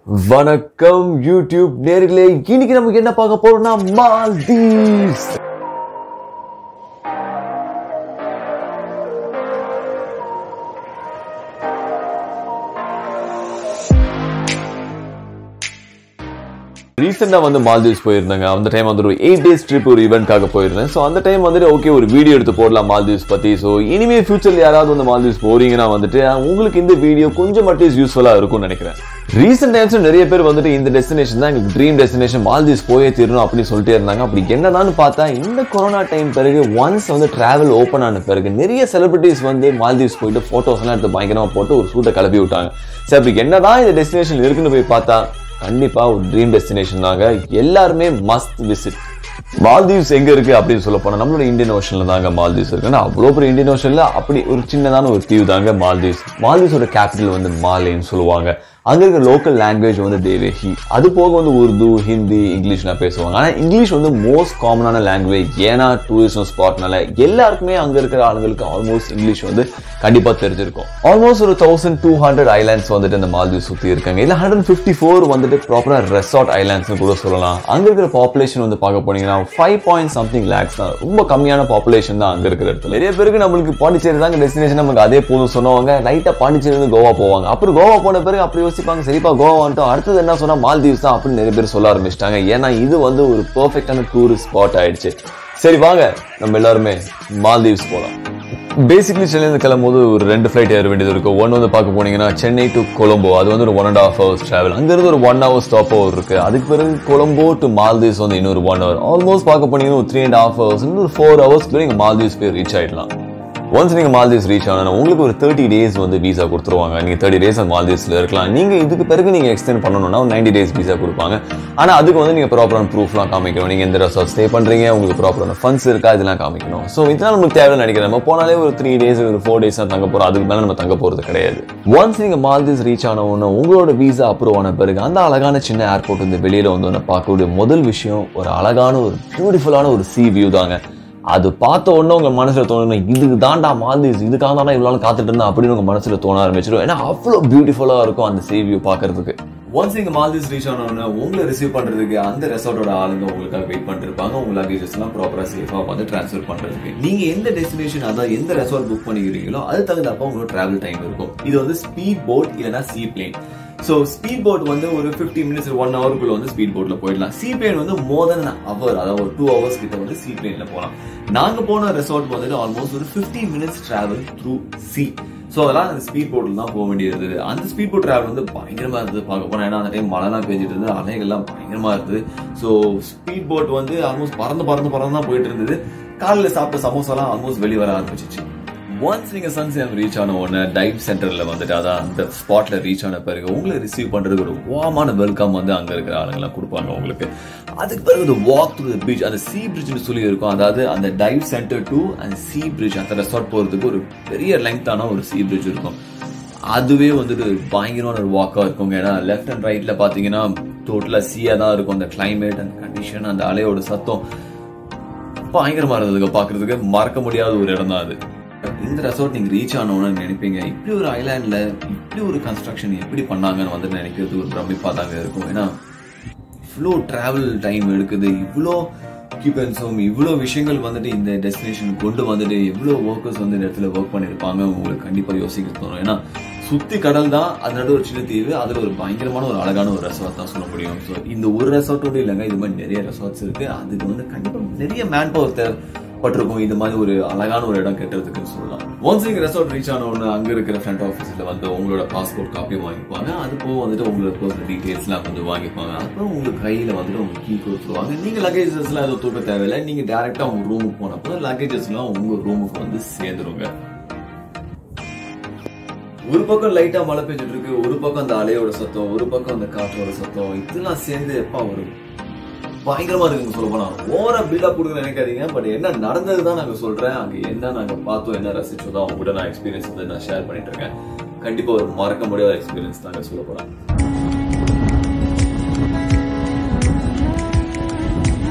வணக்கம் யூடியூப் நேர்களே இன்னைக்கு நமக்கு என்ன பார்க்க போறோம்னா மால்தீவ்ஸ் ரீசெண்டாக வந்து மால்தீவ்ஸ் போயிருந்தாங்க அந்த டைம் வந்து ஒரு எயிட் டேஸ் ட்ரிப் ஒரு ஈவெண்ட்காக போயிருந்தேன் ஸோ அந்த டைம் வந்துட்டு ஓகே ஒரு வீடியோ எடுத்து போடலாம் மால்தீவ்ஸ் பற்றி ஸோ இனிமே ஃபியூச்சரில் யாராவது வந்து மால்தீவ்ஸ் போறீங்கன்னா வந்துட்டு உங்களுக்கு இந்த வீடியோ கொஞ்சம் மட்டும் யூஸ்ஃபுல்லாக இருக்கும்னு நினைக்கிறேன் ரீசெண்ட் டைம்ஸ் நிறைய பேர் வந்துட்டு இந்த டெஸ்டினேஷன் தான் எங்களுக்கு ட்ரீம் டெஸ்டினேஷன் மால்தீவ்ஸ் போயே தீரணும் அப்படின்னு சொல்லிட்டே இருந்தாங்க அப்படி என்னதான்னு பார்த்தா இந்த கொரோனா டைம் பிறகு ஒன்ஸ் வந்து டிராவல் ஓப்பன் ஆன பிறகு நிறைய செலிபிரிட்டிஸ் வந்து மால்தீவ்ஸ் போயிட்டு ஃபோட்டோஸ் எல்லாம் எடுத்து பயங்கரமா போட்டு ஒரு சூட்டை கிளப்பி விட்டாங்க சரி அப்படி என்னதான் இந்த டெஸ்டினேஷன் இருக்குன்னு போய் பார்த்தா கண்டிப்பா ஒரு ட்ரீம் டெஸ்டினேஷன் தாங்க எல்லாருமே மஸ்ட் விசிட் மால்தீவ்ஸ் எங்க இருக்கு அப்படின்னு சொல்ல போனா நம்மளோட இந்தியன் ஓஷன்ல தாங்க மால்தீவ்ஸ் இருக்கு ஆனா அவ்வளோ பெரிய இந்தியன் ஓஷன்ல அப்படி ஒரு சின்னதான ஒரு தீவு தாங்க மால்தீவ்ஸ் மால்தீவ்ஸோட கேபிட்டல் வந்து மாலேன்னு சொல்லுவாங்க அங்க இருக்க லோக்கல் லாங்குவேஜ் வந்து தேவேஹி அது போக வந்து உருது ஹிந்தி இங்கிலீஷ்லாம் பேசுவாங்க ஆனா இங்கிலீஷ் வந்து மோஸ்ட் காமனான லாங்குவேஜ் ஏன்னா டூரிசம் ஸ்பாட்னால எல்லாருக்குமே அங்க இருக்கிற ஆளுங்களுக்கு ஆல்மோஸ்ட் இங்கிலீஷ் வந்து கண்டிப்பா தெரிஞ்சிருக்கும் ஆல்மோஸ்ட் ஒரு தௌசண்ட் டூ ஹண்ட்ரட் ஐலாண்ட்ஸ் வந்துட்டு இந்த மால்தீவ் சுத்தி இருக்காங்க இல்ல ஹண்ட்ரட் ஃபிஃப்டி ஃபோர் வந்துட்டு ப்ராப்பரா ரெசார்ட் ஐலாண்ட்ஸ் கூட சொல்லலாம் அங்க இருக்கிற பாப்புலேஷன் வந்து பார்க்க போனீங்கன்னா ஃபைவ் பாயிண்ட் சம்திங் லேக்ஸ் தான் ரொம்ப கம்மியான பாப்புலேஷன் தான் அங்க இருக்கிற இடத்துல நிறைய பேருக்கு நம்மளுக்கு பாண்டிச்சேரி தாங்க டெஸ்டினேஷன் நமக்கு அதே போதும் சொன்னவங்க லைட்டா பாண்டிச்சேரி இருந்து கோவா போவாங்க அப்புறம் கோவா போன பிறகு அப்படி யோசிப்பாங்க சரிப்பா கோவா வந்துட்டோம் அடுத்தது என்ன சொன்னா மால்தீவ்ஸ் தான் அப்படின்னு நிறைய பேர் சொல்ல ஆரம்பிச்சிட்டாங்க ஏன்னா இது வந்து ஒரு பெர்ஃபெக்டான டூரிஸ்ட் ஸ்பாட் ஆயிடுச்சு சரி வாங்க நம்ம எல்லாருமே மால்தீவ்ஸ் போலாம் பேசிக்லி சென்னையில கிளம்பும்போது ஒரு ரெண்டு ஃபிளைட் ஏற வேண்டியது இருக்கும் ஒன்று வந்து பார்க்க போனீங்கன்னா சென்னை டு கொலம்போ அது வந்து ஒரு one and half hours travel அங்கிருந்து ஒரு ஒன் ஹவர் ஸ்டாப் ஓவர் இருக்கு அதுக்கு பிறகு கொலம்போ டு மால்தீவ்ஸ் வந்து இன்னொரு ஒன் ஹவர் ஆல்மோஸ்ட் பார்க்க போனீங்கன்னா ஒரு த்ரீ அண்ட் ஹாஃப் ஹவர்ஸ் இன்னொரு ஃபோர் ஹவர்ஸ்க்குள்ள நீங்க மால்தீவ்ஸ் போய் ரீச் ஆயிடலாம் ஒன்ஸ் நீங்க மால்தீவ்ஸ் ரீச் ஆனா உங்களுக்கு ஒரு தேர்ட்டி டேஸ் வந்து விசா கொடுத்துருவாங்க நீங்க தேர்ட்டி டேஸ் மால்தீவ்ஸ்ல இருக்கலாம் நீங்க இதுக்கு பிறகு நீங்க எக்ஸ்டெண்ட் பண்ணணும்னா ஒரு நைன்டி டேஸ் விசா கொடுப்பாங்க ஆனா அதுக்கு வந்து நீங்க ப்ராப்பரான ப்ரூஃப்லாம் காமிக்கணும் நீங்க எந்த ரெசார்ட் ஸ்டே பண்றீங்க உங்களுக்கு ப்ராப்பரான ஃபண்ட்ஸ் இருக்கா இதெல்லாம் காமிக்கணும் ஸோ இதெல்லாம் நமக்கு தேவைன்னு நினைக்கிறேன் நம்ம போனாலே ஒரு த்ரீ டேஸ் ஒரு ஃபோர் டேஸ் தான் தங்க போறோம் அதுக்கு மேல நம்ம தங்க போறது கிடையாது ஒன்ஸ் நீங்க மால்தீவ்ஸ் ரீச் ஆன உடனே உங்களோட விசா அப்ரூவ் ஆன பிறகு அந்த அழகான சின்ன ஏர்போர்ட் வந்து வெளியில வந்து ஒன்று பார்க்கக்கூடிய முதல் விஷயம் ஒரு அழகான ஒரு பியூட்டிஃபுல்லான ஒரு சி வியூ தாங்க அது பார்த்த உடனே உங்க மனசுல தோணும் இதுக்கு தாண்டா மால்தீவ்ஸ் இதுக்காக தாண்டா இவ்வளோ நாள் காத்துட்டு இருந்தா அப்படின்னு உங்க மனசுல தோண ஆரம்பிச்சிடும் ஏன்னா அவ்வளோ பியூட்டிஃபுல்லா இருக்கும் அந்த சி வியூ பார்க்கறதுக்கு ஒன்ஸ் நீங்க மால்தீவ்ஸ் ரீச் ஆனோடனே உங்களை ரிசீவ் பண்றதுக்கு அந்த ரெசார்ட்டோட ஆளுங்க உங்களுக்காக வெயிட் பண்ணிருப்பாங்க உங்க லக்கேஜஸ் எல்லாம் ப்ராப்பரா சேஃபா வந்து ட்ரான்ஸ்ஃபர் பண்றதுக்கு நீங்க எந்த டெஸ்டினேஷன் அதாவது எந்த ரெசார்ட் புக் பண்ணிக்கிறீங்களோ அது தகுந்தப்ப உங்களோட டிராவல் டைம் இருக்கும் இது வந்து ஸ்பீட் போட் இல்லைன்னா sea plane so speed boat வந்து ஒரு ஃபிஃப்டி மினிட்ஸ் ஒன் ஹவருக்குள்ள வந்து ஸ்பீட் போட்ல போயிடலாம் சீ பிளேன் வந்து மோர் தென் அவர் அதாவது ஒரு டூ ஹவர்ஸ் கிட்ட வந்து சீ பிளேன்ல போகலாம் நாங்க போன ரெசார்ட் வந்துட்டு ஆல்மோஸ்ட் ஒரு fifty minutes travel through sea so அதெல்லாம் அந்த ஸ்பீட் போட்டில் தான் போக வேண்டியது அந்த ஸ்பீட் போட் டிராவல் வந்து பயங்கரமா இருந்தது பார்க்க போனா ஏன்னா அந்த டைம் மழைலாம் பெஞ்சிட்டு இருந்தது அலைகள்லாம் பயங்கரமா இருந்தது ஸோ ஸ்பீட் போட் வந்து ஆல்மோஸ்ட் பறந்து பறந்து பறந்து தான் போயிட்டு இருந்தது காலையில் சாப்பிட்ட சமோசாலாம் ஆல்மோஸ்ட் வெளியே வர ஆரம்பிச்சிச்சு ஒன்ஸ் நீங்க சன்சேம் ரீச் ஆன உடனே டைவ் சென்டர்ல வந்துட்டு அதான் அந்த ஸ்பாட்ல ரீச் ஆன பிறகு உங்களை ரிசீவ் பண்றதுக்கு ஒரு வாமான வெல்கம் வந்து அங்க இருக்கிற ஆளுங்கெல்லாம் கொடுப்பாங்க உங்களுக்கு அதுக்கு பிறகு வாக் த்ரூ பீச் அந்த சி பிரிட்ஜ்னு சொல்லி இருக்கும் அதாவது அந்த டைவ் சென்டர் டு அந்த சி பிரிட்ஜ் அந்த ரெசார்ட் போறதுக்கு ஒரு பெரிய லெங்தான ஒரு சி பிரிட்ஜ் இருக்கும் அதுவே வந்துட்டு பயங்கரமான ஒரு வாக்கா இருக்கும் ஏன்னா லெஃப்ட் அண்ட் ரைட்ல பாத்தீங்கன்னா டோட்டலா சீயா தான் இருக்கும் அந்த கிளைமேட் அந்த கண்டிஷன் அந்த அலையோட சத்தம் பயங்கரமா இருந்ததுக்கு பாக்குறதுக்கு மறக்க முடியாத ஒரு இடம் தான் அது இந்த ரெசார்ட் நீங்க ரீச் ஆனோன்னு நினைப்பீங்க இப்படி ஒரு ஐலாண்ட்ல இப்படி ஒரு கன்ஸ்ட்ரக்ஷன் எப்படி பண்ணாங்கன்னு வந்து நினைக்கிறது ஒரு பிரமிப்பா தாங்க இருக்கும் ஏன்னா இவ்வளோ டிராவல் டைம் எடுக்குது இவ்வளோ எக்யூப்மெண்ட்ஸும் இவ்வளோ விஷயங்கள் வந்துட்டு இந்த டெஸ்டினேஷன் கொண்டு வந்துட்டு எவ்வளோ ஒர்க்கர்ஸ் வந்து இந்த இடத்துல ஒர்க் பண்ணியிருப்பாங்க உங்களுக்கு கண்டிப்பாக யோசிக்க தோணும் ஏன்னா சுத்தி கடல் தான் அதனோட ஒரு சின்ன தீவு அதுல ஒரு பயங்கரமான ஒரு அழகான ஒரு ரெசார்ட் தான் சொல்ல முடியும் ஸோ இந்த ஒரு ரெசார்ட்டோட இல்லைங்க இது மாதிரி நிறைய ரெசார்ட்ஸ் இருக்கு அதுக்கு வந்து கண்டிப்பா நிறைய மேன் பவர் தேவைப்பட்டிருக்கும் இது மாதிரி ஒரு அழகான ஒரு இடம் கட்டுறதுக்குன்னு சொல்லலாம் ஒன்ஸ் நீங்க ரெசார்ட் ரீச் ஆன உடனே அங்க இருக்கிற ஃப்ரண்ட் ஆஃபீஸ்ல வந்து உங்களோட பாஸ்போர்ட் காப்பி வாங்கிப்பாங்க அது போக வந்துட்டு உங்களோட பர்சனல் டீடைல்ஸ்லாம் கொஞ்சம் வாங்கிப்பாங்க அப்புறம் உங்களுக்கு கையில வந்துட்டு உங்களுக்கு கீ கொடுத்துருவாங்க நீங்க லக்கேஜஸ்லாம் எதுவும் தூக்க தேவையில்லை நீங்க டேரக்டா உங்க ரூமுக்கு போனப்போ லக்கேஜஸ்லாம் உங்க ரூமுக்கு வந்து சேர்ந்துருங்க ஒரு பக்கம் லைட்டா மழை பெஞ்சிட்டு இருக்கு ஒரு பக்கம் அந்த அலையோட சத்தம் ஒரு பக்கம் அந்த காற்றோட சத்தம் இதெல்லாம் சேர்ந்து எப்பா ஒரு பயங்கரமா இருக்குங்க சொல்ல போனா ஓர பில்டப் கொடுக்க நினைக்காதீங்க பட் என்ன நடந்ததுதான் நாங்க சொல்றேன் அங்க என்ன நாங்க பார்த்தோம் என்ன ரசிச்சோம் அவங்க கூட நான் எக்ஸ்பீரியன்ஸ் வந்து நான் ஷேர் பண்ணிட்டு இருக்கேன் கண்டிப்பா ஒரு மறக்க முடியாத எக்ஸ்பீரியன்ஸ் தாங்க சொல்ல போறேன்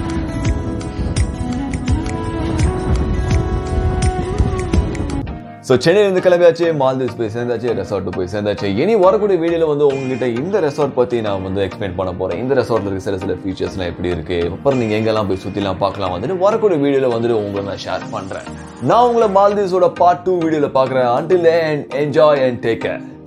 ஸோ ஸோ சென்னையிலேருந்து கிளம்பியாச்சு மால்தீவ்ஸ் போய் சேர்ந்தாச்சு ரெசார்ட் போய் சேர்ந்தாச்சு இனி வரக்கூடிய வீடியோவில் வந்து உங்ககிட்ட இந்த ரெசார்ட் பற்றி நான் வந்து எக்ஸ்பிளைன் பண்ண போகிறேன் இந்த ரெசார்ட்டில் இருக்க சில சில ஃபீச்சர்ஸ்லாம் எப்படி இருக்கு அப்புறம் நீங்கள் எங்கெல்லாம் போய் சுற்றிலாம் பார்க்கலாம் வந்துட்டு வரக்கூடிய வீடியோவில் வந்துட்டு உங்களை நான் ஷேர் பண்ணுறேன் நான் உங்களை மால்தீவ்ஸோட பார்ட் டூ வீடியோவில் பார்க்குறேன் until and enjoy and take care